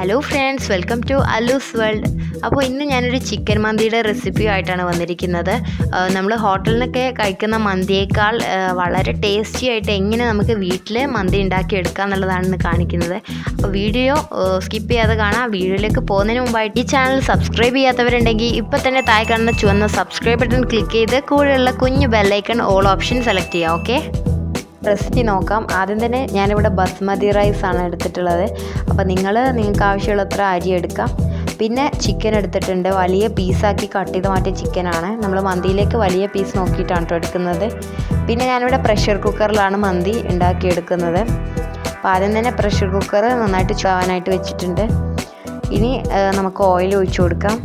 hello friends welcome to അല്ലൂസ് world അപ്പോൾ ഇന്ന് ഞാനൊരു ചിക്കൻ മന്തിയുടെ റെസിപ്പി ആയിട്ടാണ് വന്നിരിക്കുന്നത് നമ്മൾ ഹോട്ടലിൽ നിന്നൊക്കെ കഴിക്കുന്ന മന്തിയേക്കാൾ ആ, വളരെ ടേസ്റ്റി ആയിട്ട് എങ്ങനെ നമുക്ക് വീട്ടിൽ മന്തി ഉണ്ടാക്കിയെടുക്കാം എന്നുള്ളതാണ് ഇന്ന് കാണിക്കുന്നത് അപ്പോൾ വീഡിയോ സ്കിപ്പ് ചെയ്യാതെ കാണാം വീഡിയോയിലേക്ക് പോകുന്നതിന് മുമ്പായിട്ട് ഈ ചാനൽ സബ്സ്ക്രൈബ് ചെയ്യാത്തവരുണ്ടെങ്കിൽ ഇപ്പോൾ തന്നെ താഴെ കാണുന്ന ചുവന്ന സബ്സ്ക്രൈബ് ബട്ടൺ ക്ലിക്ക് ചെയ്ത് കൂടെയുള്ള കുഞ്ഞു ബെല്ലൈക്കൺ ഓൾ ഓപ്ഷൻ സെലക്ട് ചെയ്യാം ഓക്കെ റെസിപ്പി നോക്കാം ആദ്യം തന്നെ ഞാനിവിടെ ബസ്മതി റൈസ് ആണ് എടുത്തിട്ടുള്ളത് അപ്പോൾ നിങ്ങൾ നിങ്ങൾക്ക് ആവശ്യമുള്ളത്ര അരി എടുക്കാം പിന്നെ ചിക്കൻ എടുത്തിട്ടുണ്ട് വലിയ പീസാക്കി കട്ട് ചെയ്ത് മാറ്റിയ ചിക്കനാണ് നമ്മൾ മന്തിയിലേക്ക് വലിയ പീസ് നോക്കിയിട്ടാണ് കേട്ടോ എടുക്കുന്നത് പിന്നെ ഞാനിവിടെ പ്രഷർ കുക്കറിലാണ് മന്തി ഉണ്ടാക്കിയെടുക്കുന്നത് അപ്പോൾ ആദ്യം തന്നെ പ്രഷർ കുക്കർ നന്നായിട്ട് ചുവാനായിട്ട് വെച്ചിട്ടുണ്ട് ഇനി ആ, നമുക്ക് ഓയിൽ ഒഴിച്ചു കൊടുക്കാം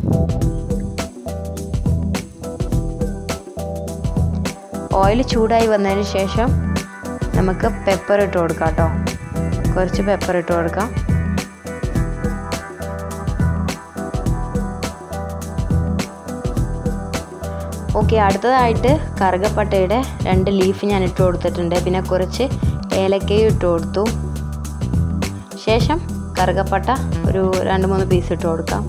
ഓയിൽ ചൂടായി വന്നതിന് ശേഷം നമുക്ക് പെപ്പർ ഇട്ട് കൊടുക്കാം കേട്ടോ കുറച്ച് പെപ്പർ ഇട്ട് കൊടുക്കാം ഓക്കെ അടുത്തതായിട്ട് കറുകപ്പട്ടയുടെ രണ്ട് ലീഫ് ഞാൻ ഇട്ട് കൊടുത്തിട്ടുണ്ട് പിന്നെ കുറച്ച് ഏലക്കയും ഇട്ട് കൊടുത്തു ശേഷം കറുകപ്പട്ട ഒരു രണ്ട് മൂന്ന് പീസ് ഇട്ട് കൊടുക്കാം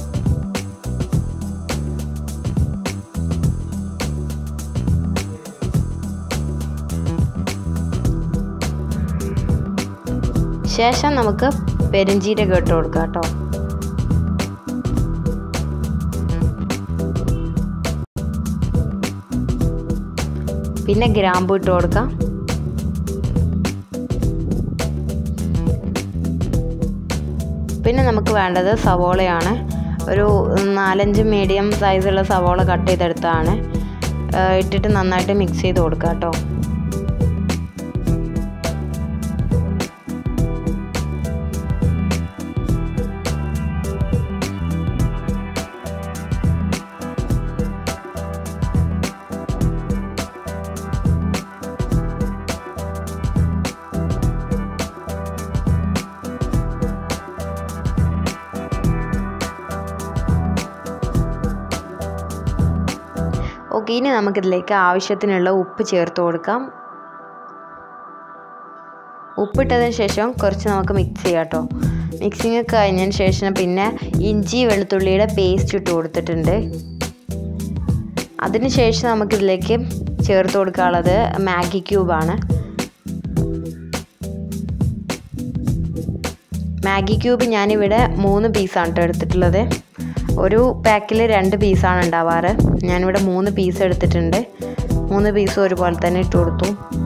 ശേഷം നമുക്ക് പെരുംജീരകം ഇട്ട് കൊടുക്കാം കേട്ടോ പിന്നെ ഗ്രാമ്പു ഇട്ട് കൊടുക്കാം പിന്നെ നമുക്ക് വേണ്ടത് സവോളയാണ് ഒരു നാലഞ്ച് മീഡിയം സൈസുള്ള സവോള കട്ട് ചെയ്തെടുത്താണ് ഇട്ടിട്ട് നന്നായിട്ട് മിക്സ് ചെയ്ത് കൊടുക്കുക കേട്ടോ ഓക്കെ ഇനി നമുക്കിതിലേക്ക് ആവശ്യത്തിനുള്ള ഉപ്പ് ചേർത്ത് കൊടുക്കാം ഉപ്പിട്ടതിന് ശേഷം കുറച്ച് നമുക്ക് മിക്സ് ചെയ്യാം കേട്ടോ മിക്സിങ് കഴിഞ്ഞതിന് ശേഷം പിന്നെ ഇഞ്ചി വെളുത്തുള്ളിയുടെ പേസ്റ്റ് ഇട്ട് കൊടുത്തിട്ടുണ്ട് അതിന് ശേഷം നമുക്കിതിലേക്ക് ചേർത്ത് കൊടുക്കാനുള്ളത് മാഗി ക്യൂബാണ് മാഗി ക്യൂബ് ഞാനിവിടെ മൂന്ന് പീസാണ് കേട്ടോ എടുത്തിട്ടുള്ളത് ഒരു പാക്കിൽ രണ്ട് പീസാണ് ഉണ്ടാവാറ് ഞാനിവിടെ മൂന്ന് പീസ് എടുത്തിട്ടുണ്ട് മൂന്ന് പീസും ഒരുപോലെ തന്നെ ഇട്ട് കൊടുത്തു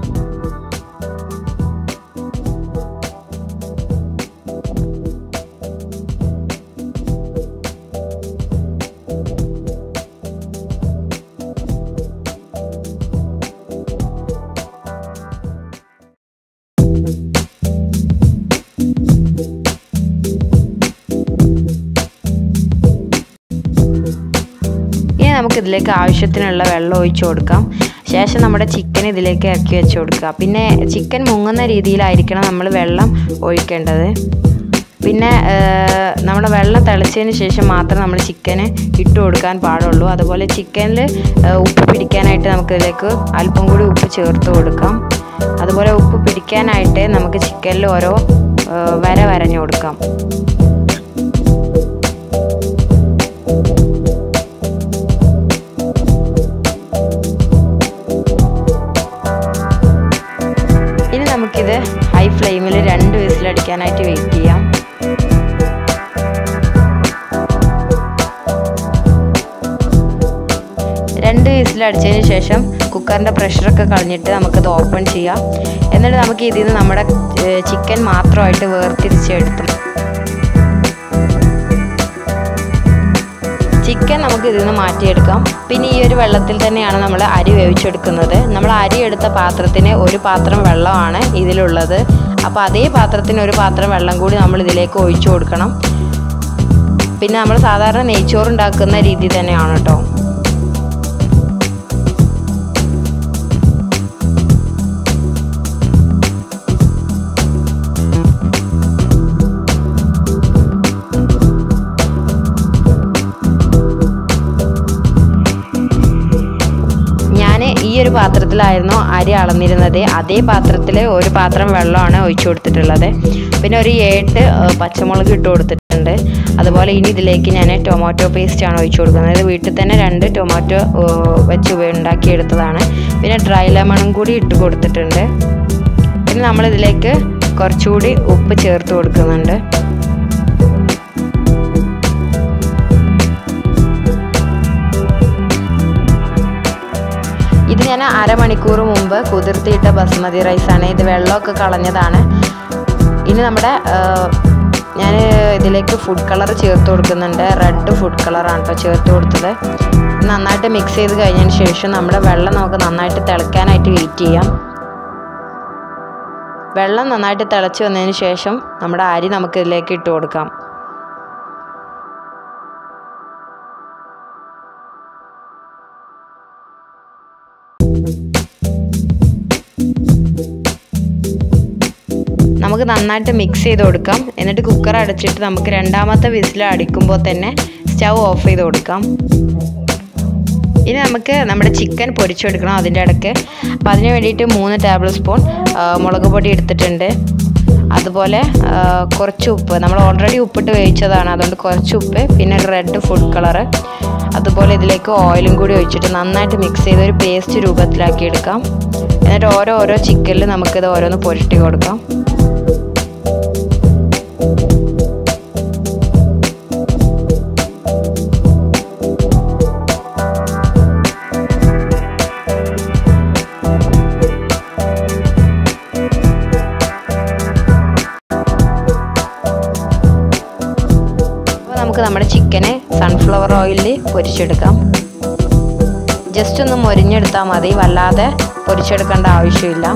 ഇനി നമുക്ക് ഇതിലേക്ക് ആവശ്യത്തിനുള്ള വെള്ളം ഒഴിച്ചു കൊടുക്കാം ശേഷം നമ്മുടെ ചിക്കൻ ഇതിലേക്ക് ഇറക്കി വെച്ച് കൊടുക്കുക പിന്നെ ചിക്കൻ മുങ്ങുന്ന രീതിയിലായിരിക്കണം നമ്മൾ വെള്ളം ഒഴിക്കേണ്ടത് പിന്നെ നമ്മുടെ വെള്ളം തിളച്ചതിന് ശേഷം മാത്രം നമ്മൾ ചിക്കന് ഇട്ട് കൊടുക്കാൻ പാടുള്ളൂ അതുപോലെ ചിക്കനിൽ ഉപ്പ് പിടിക്കാനായിട്ട് നമുക്ക് ഇതിലേക്ക് അല്പം കൂടി ഉപ്പ് ചേർത്ത് കൊടുക്കാം അതുപോലെ ഉപ്പ് പിടിക്കാനായിട്ട് നമുക്ക് ചിക്കനിൽ ഓരോ വര വരഞ്ഞു കൊടുക്കാം ഇനി നമുക്കിത് ഹൈ ഫ്ലെയിമിൽ രണ്ട് വിസിലടിക്കാനായിട്ട് വെയിറ്റ് ചെയ്യാം രണ്ട് വിസിലടിച്ചതിന് ശേഷം കുക്കറിൻ്റെ പ്രഷറൊക്കെ കളഞ്ഞിട്ട് നമുക്കത് ഓപ്പൺ ചെയ്യാം എന്നിട്ട് നമുക്ക് ഇതിൽ നിന്ന് നമ്മുടെ ചിക്കൻ മാത്രമായിട്ട് വേർതിരിച്ചെടുത്തു ചിക്കൻ നമുക്ക് ഇതിൽ നിന്ന് മാറ്റിയെടുക്കാം പിന്നെ ഈ ഒരു വെള്ളത്തിൽ തന്നെയാണ് നമ്മൾ അരി വേവിച്ചെടുക്കുന്നത് നമ്മൾ അരി എടുത്ത പാത്രത്തിന് ഒരു പാത്രം വെള്ളമാണ് ഇതിലുള്ളത് അപ്പോൾ അതേ പാത്രത്തിന് ഒരു പാത്രം വെള്ളം കൂടി നമ്മൾ ഇതിലേക്ക് ഒഴിച്ചു കൊടുക്കണം പിന്നെ നമ്മൾ സാധാരണ നെയ്ച്ചോറ് ഉണ്ടാക്കുന്ന രീതി തന്നെയാണ് കേട്ടോ ഞാൻ ഈ ഒരു പാത്രത്തിലായിരുന്നു അരി അളന്നിരുന്നത് അതേ പാത്രത്തിൽ ഒരു പാത്രം വെള്ളമാണ് ഒഴിച്ചു കൊടുത്തിട്ടുള്ളത് പിന്നെ ഒരു ഏട്ട് പച്ചമുളക് ഇട്ട് കൊടുത്തിട്ടുണ്ട് ഉണ്ട് അതുപോലെ ഇനി ഇതിലേക്ക് ഞാൻ ടൊമാറ്റോ പേസ്റ്റ് ആണ് ഒഴിച്ചു കൊടുക്കുന്നത് അതായത് വീട്ടിൽ തന്നെ രണ്ട് ടൊമാറ്റോ വെച്ച് ഉണ്ടാക്കിയെടുത്തതാണ് പിന്നെ ഡ്രൈ ലെമണും കൂടി ഇട്ട് കൊടുത്തിട്ടുണ്ട് പിന്നെ നമ്മളിതിലേക്ക് കുറച്ചുകൂടി ഉപ്പ് ചേർത്ത് കൊടുക്കുന്നുണ്ട് ഇത് ഞാൻ അരമണിക്കൂർ മുമ്പ് കുതിർത്തിയിട്ട ബസ്മതി റൈസാണ് ഇത് വെള്ളമൊക്കെ കളഞ്ഞതാണ് ഇനി നമ്മുടെ ഞാൻ ഇതിലേക്ക് ഫുഡ് കളർ ചേർത്ത് കൊടുക്കുന്നുണ്ട് റെഡ് ഫുഡ് കളറാണ് കേട്ടോ ചേർത്ത് കൊടുത്തത് നന്നായിട്ട് മിക്സ് ചെയ്ത് കഴിഞ്ഞതിന് ശേഷം നമ്മുടെ വെള്ളം നമുക്ക് നന്നായിട്ട് തിളയ്ക്കാനായിട്ട് വെയിറ്റ് ചെയ്യാം വെള്ളം നന്നായിട്ട് തിളച്ച് വന്നതിന് ശേഷം നമ്മുടെ അരി നമുക്ക് ഇതിലേക്ക് ഇട്ട് കൊടുക്കാം നമുക്ക് നന്നായിട്ട് മിക്സ് ചെയ്ത് കൊടുക്കാം എന്നിട്ട് കുക്കർ അടച്ചിട്ട് നമുക്ക് രണ്ടാമത്തെ വിസിൽ അടിക്കുമ്പോൾ തന്നെ സ്റ്റൗ ഓഫ് ചെയ്ത് കൊടുക്കാം ഇനി നമുക്ക് നമ്മുടെ ചിക്കൻ പൊരിച്ചെടുക്കണം അതിൻ്റെ ഇടയ്ക്ക് അപ്പം അതിന് വേണ്ടിയിട്ട് മൂന്ന് ടേബിൾ സ്പൂൺ മുളക് പൊടി എടുത്തിട്ടുണ്ട് അതുപോലെ കുറച്ച് ഉപ്പ് നമ്മൾ ഓൾറെഡി ഉപ്പിട്ട് വേവിച്ചതാണ് അതുകൊണ്ട് കുറച്ച് ഉപ്പ് പിന്നെ റെഡ് ഫുഡ് കളറ് അതുപോലെ ഇതിലേക്ക് ഓയിലും കൂടി ഒഴിച്ചിട്ട് നന്നായിട്ട് മിക്സ് ചെയ്ത് ഒരു പേസ്റ്റ് രൂപത്തിലാക്കി എടുക്കാം എന്നിട്ട് ഓരോ ഓരോ ചിക്കനിൽ നമുക്കിത് ഓരോന്ന് പൊരിട്ടി കൊടുക്കാം നമുക്ക് നമ്മുടെ ചിക്കന് സൺഫ്ലവർ ഓയിലിൽ പൊരിച്ചെടുക്കാം ജസ്റ്റ് ഒന്ന് മൊരിഞ്ഞെടുത്താൽ മതി വല്ലാതെ പൊരിച്ചെടുക്കേണ്ട ആവശ്യമില്ല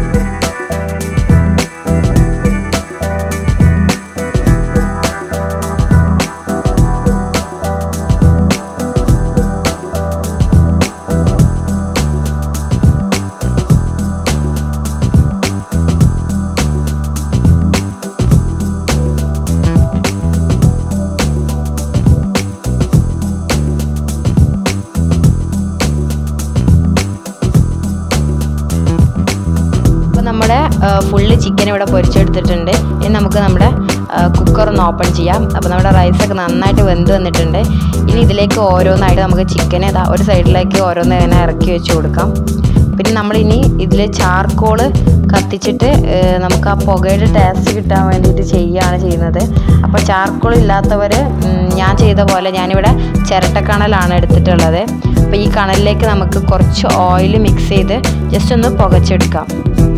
നമ്മുടെ ഫുള്ള് ചിക്കൻ ഇവിടെ പൊരിച്ചെടുത്തിട്ടുണ്ട് ഇനി നമുക്ക് നമ്മുടെ കുക്കർ ഒന്ന് ഓപ്പൺ ചെയ്യാം അപ്പോൾ നമ്മുടെ റൈസൊക്കെ നന്നായിട്ട് വെന്ത് വന്നിട്ടുണ്ട് ഇനി ഇതിലേക്ക് ഓരോന്നായിട്ട് നമുക്ക് ചിക്കനെ ഒരു സൈഡിലേക്ക് ഓരോന്ന് ഇങ്ങനെ ഇറക്കി വെച്ച് കൊടുക്കാം പിന്നെ നമ്മളിനി ഇതിൽ ചാർക്കോള് കത്തിച്ചിട്ട് നമുക്ക് ആ പുകയുടെ ടേസ്റ്റ് കിട്ടാൻ വേണ്ടിയിട്ട് ചെയ്യുകയാണ് ചെയ്യുന്നത് അപ്പോൾ ചാർക്കോൾ ഇല്ലാത്തവർ ഞാൻ ചെയ്ത പോലെ ഞാനിവിടെ ചിരട്ടക്കണലാണ് എടുത്തിട്ടുള്ളത് അപ്പോൾ ഈ കണലിലേക്ക് നമുക്ക് കുറച്ച് ഓയിൽ മിക്സ് ചെയ്ത് ജസ്റ്റ് ഒന്ന് പുകച്ചെടുക്കാം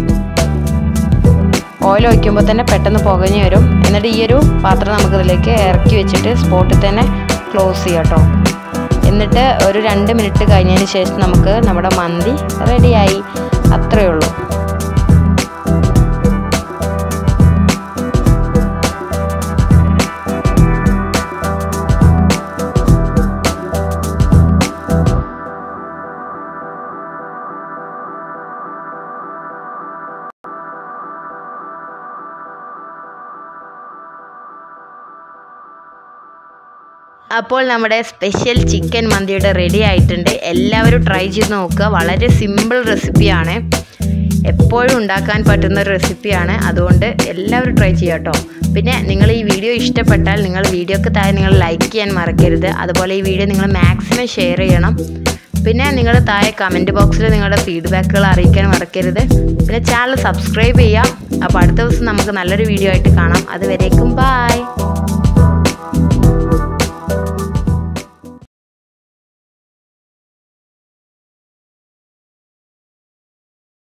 ഓയിൽ ഒഴിക്കുമ്പോൾ തന്നെ പെട്ടെന്ന് പുകഞ്ഞു വരും എന്നിട്ട് ഈ ഒരു പാത്രം നമുക്കിതിലേക്ക് ഇറക്കി വെച്ചിട്ട് സ്പോട്ടിൽ തന്നെ ക്ലോസ് ചെയ്യാം കേട്ടോ എന്നിട്ട് ഒരു രണ്ട് മിനിറ്റ് കഴിഞ്ഞതിന് ശേഷം നമുക്ക് നമ്മുടെ മന്തി റെഡിയായി അത്രയേ ഉള്ളൂ അപ്പോൾ നമ്മുടെ സ്പെഷ്യൽ ചിക്കൻ മന്തിയുടെ റെഡി ആയിട്ടുണ്ട് എല്ലാവരും ട്രൈ ചെയ്ത് നോക്കുക വളരെ സിമ്പിൾ റെസിപ്പിയാണ് എപ്പോഴും ഉണ്ടാക്കാൻ പറ്റുന്ന ഒരു റെസിപ്പിയാണ് അതുകൊണ്ട് എല്ലാവരും ട്രൈ ചെയ്യുക കേട്ടോ പിന്നെ നിങ്ങൾ ഈ വീഡിയോ ഇഷ്ടപ്പെട്ടാൽ നിങ്ങൾ വീഡിയോക്ക് താഴെ നിങ്ങൾ ലൈക്ക് ചെയ്യാൻ മറക്കരുത് അതുപോലെ ഈ വീഡിയോ നിങ്ങൾ മാക്സിമം ഷെയർ ചെയ്യണം പിന്നെ നിങ്ങൾ താഴെ കമൻറ്റ് ബോക്സിൽ നിങ്ങളുടെ ഫീഡ്ബാക്കുകൾ അറിയിക്കാൻ മറക്കരുത് പിന്നെ ചാനൽ സബ്സ്ക്രൈബ് ചെയ്യാം അപ്പോൾ അടുത്ത ദിവസം നമുക്ക് നല്ലൊരു വീഡിയോ ആയിട്ട് കാണാം അതുവരേക്കും ബായ്